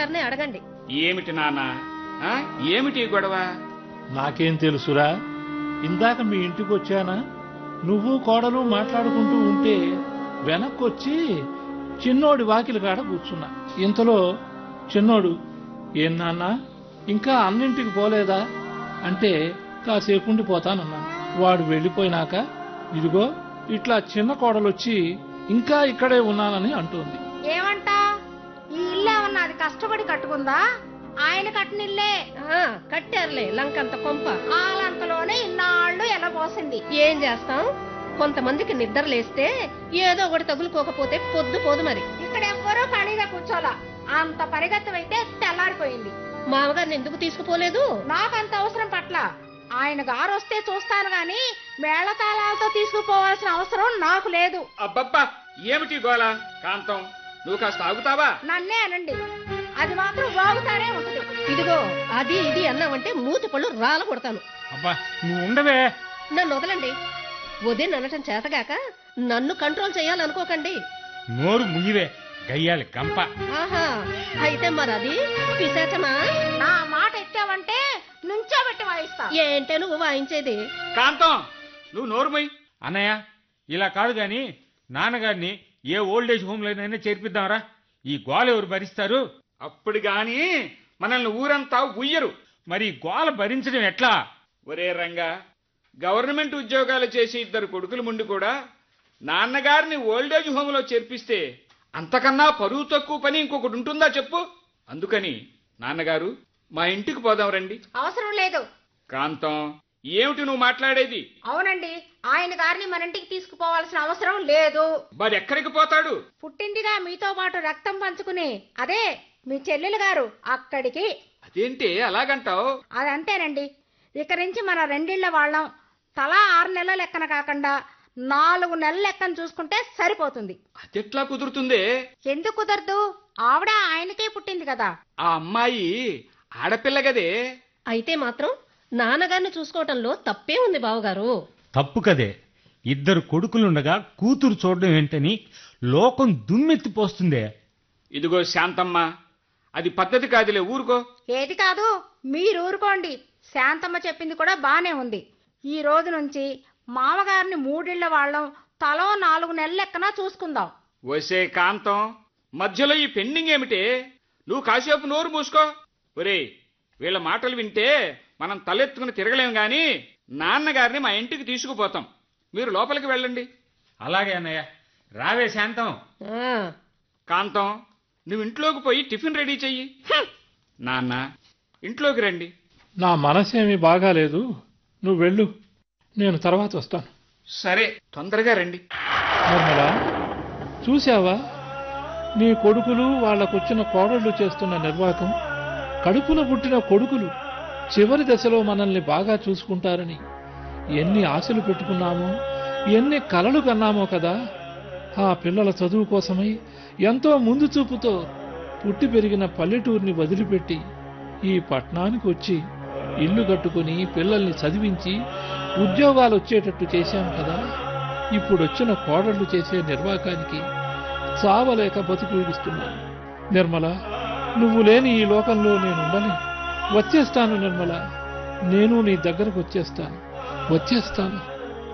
మామగారిని అడగండి ఏమిటి నాన్న ఆ? ఏమిటి ఈ గొడవ నాకేం తెలుసురా ఇందాక మీ ఇంటికి వచ్చానా నువ్వు కోడలు మాట్లాడుకుంటూ ఉంటే వెనక్కొచ్చి చిన్నోడి వాకిలి కాడ కూర్చున్నా ఇంతలో చిన్నోడు ఏం నాన్న ఇంకా అన్నింటికి పోలేదా అంటే కాసేపుండి పోతానన్నాను వాడు వెళ్ళిపోయినాక ఇదిగో ఇట్లా చిన్న కోడలొచ్చి ఇంకా ఇక్కడే ఉన్నానని అంటోంది ఏమంటా ఈ ఇల్లు ఏమన్నా అది కష్టపడి కట్టుకుందా ఆయన కట్టినిల్లే ఆ, కట్టారులే లంకంత కొంప ఆలంతలోనే ఇన్నాళ్ళు ఎలా పోసింది ఏం చేస్తాం కొంతమందికి నిద్ర లేస్తే ఏదో ఒకటి తగులుకోకపోతే పొద్దు పోదు మరి ఇక్కడ ఎవ్వరూ ఖాళీగా కూర్చోలా అంత పరిగెత్తం అయితే తెల్లారిపోయింది మామగారిని ఎందుకు తీసుకుపోలేదు నాకంత అవసరం పట్ల ఆయన గారు వస్తే చూస్తాను గాని మేళతాళాలతో తీసుకుపోవాల్సిన అవసరం నాకు లేదు అబ్బబ్బా ఏమిటి ఈ గోల కాంతం నువ్వు కాస్త ఆగుతావా నన్నే అనండి అది మాత్రం వాగుతానే ఉంటుంది ఇదిగో అది ఇది అన్నావంటే మూతి పళ్ళు రాల కొడతాను అబ్బా నువ్వు ఉండవే నన్ను వదలండి వదిన అనటం చేతగాక నన్ను కంట్రోల్ చేయాలనుకోకండి నోరు ముయ్యవే గయ్యాలి గంప ఆహా అయితే మరి అది పిశాచమా నా మాట ఎత్తావంటే నుంచోబెట్టి వాయిస్తా ఏంటే నువ్వు వాయించేది కాంతం నువ్వు నోరుమై అన్నయ్య ఇలా కాదు గాని నాన్నగారిని ఏ ఓల్డేజ్ హోమ్ లోనైనా చేర్పిద్దాంరా ఈ గోల ఎవరు భరిస్తారు అప్పుడు గాని మనల్ని ఊరంతా ఉయ్యరు మరి ఈ గోల భరించడం ఎట్లా ఒరే రంగా గవర్నమెంట్ ఉద్యోగాలు చేసే ఇద్దరు కొడుకులు ముందు కూడా నాన్నగారిని ఓల్డేజ్ హోమ్లో చేర్పిస్తే అంతకన్నా పరువు తక్కువ పని ఇంకొకటి ఉంటుందా చెప్పు అందుకని నాన్నగారు మా ఇంటికి పోదాం రండి అవసరం లేదు కాంతం ఏమిటి నువ్వు మాట్లాడేది అవునండి ఆయన గారిని మన ఇంటికి తీసుకుపోవాల్సిన అవసరం లేదు మరి ఎక్కడికి పోతాడు పుట్టిందిగా మీతో పాటు రక్తం పంచుకుని అదే మీ చెల్లెలు గారు అక్కడికి అదేంటి అలాగంటావు అదంతేనండి ఇక నుంచి మన రెండిళ్ల వాళ్ళం తలా ఆరు నెలల లెక్కన కాకుండా నాలుగు నెలల లెక్కన చూసుకుంటే సరిపోతుంది అదెట్లా కుదురుతుందే ఎందుకు కుదరదు ఆవిడ ఆయనకే పుట్టింది కదా ఆ అమ్మాయి ఆడపిల్ల గదే అయితే మాత్రం నాన్నగారిని చూసుకోవటంలో తప్పే ఉంది బావగారు తప్పు కదే ఇద్దరు కొడుకులుండగా కూతురు చూడడం ఏంటని లోకం దుమ్మెత్తిపోస్తుందే ఇదిగో శాంతమ్మ అది పద్ధతి కాదులే ఊరుకో ఏది కాదు మీరు ఊరుకోండి శాంతమ్మ చెప్పింది కూడా బానే ఉంది ఈ రోజు నుంచి మామగారిని మూడిళ్ల వాళ్ళం తలో నాలుగు నెలల లెక్కన చూసుకుందాం వసే కాంతం మధ్యలో ఈ పెండింగ్ ఏమిటే నువ్వు కాసేపు నోరు మూసుకో ఒరే వీళ్ళ మాటలు వింటే మనం తలెత్తుకుని తిరగలేం గాని నాన్నగారిని మా ఇంటికి తీసుకుపోతాం మీరు లోపలికి వెళ్ళండి అలాగే అన్నయ్య రావే శాంతం ఆ, కాంతం నువ్వు ఇంట్లోకి పోయి టిఫిన్ రెడీ చెయ్యి నాన్న ఇంట్లోకి రండి నా మనసేమీ బాగాలేదు నువ్వు వెళ్ళు నేను తర్వాత వస్తాను సరే తొందరగా రండి నిర్మలా చూశావా నీ కొడుకులు వాళ్ళకొచ్చిన కోడళ్ళు చేస్తున్న నిర్వాకం కడుపున పుట్టిన కొడుకులు చివరి దశలో మనల్ని బాగా చూసుకుంటారని ఎన్ని ఆశలు పెట్టుకున్నామో ఎన్ని కలలు కన్నామో కదా ఆ పిల్లల చదువు కోసమై ఎంతో ముందు చూపుతో పుట్టి పెరిగిన పల్లెటూరిని వదిలిపెట్టి ఈ పట్టణానికి వచ్చి ఇల్లు కట్టుకుని పిల్లల్ని చదివించి ఉద్యోగాలు వచ్చేటట్టు చేశాం కదా ఇప్పుడొచ్చిన కోడళ్ళు చేసే నిర్వాకానికి చావలేక బతుకు ఈడుస్తున్నాను నిర్మల నువ్వు లేని ఈ లోకంలో నేనుండని వచ్చేస్తాను నిర్మల నేను నీ దగ్గరకు వచ్చేస్తాను వచ్చేస్తాను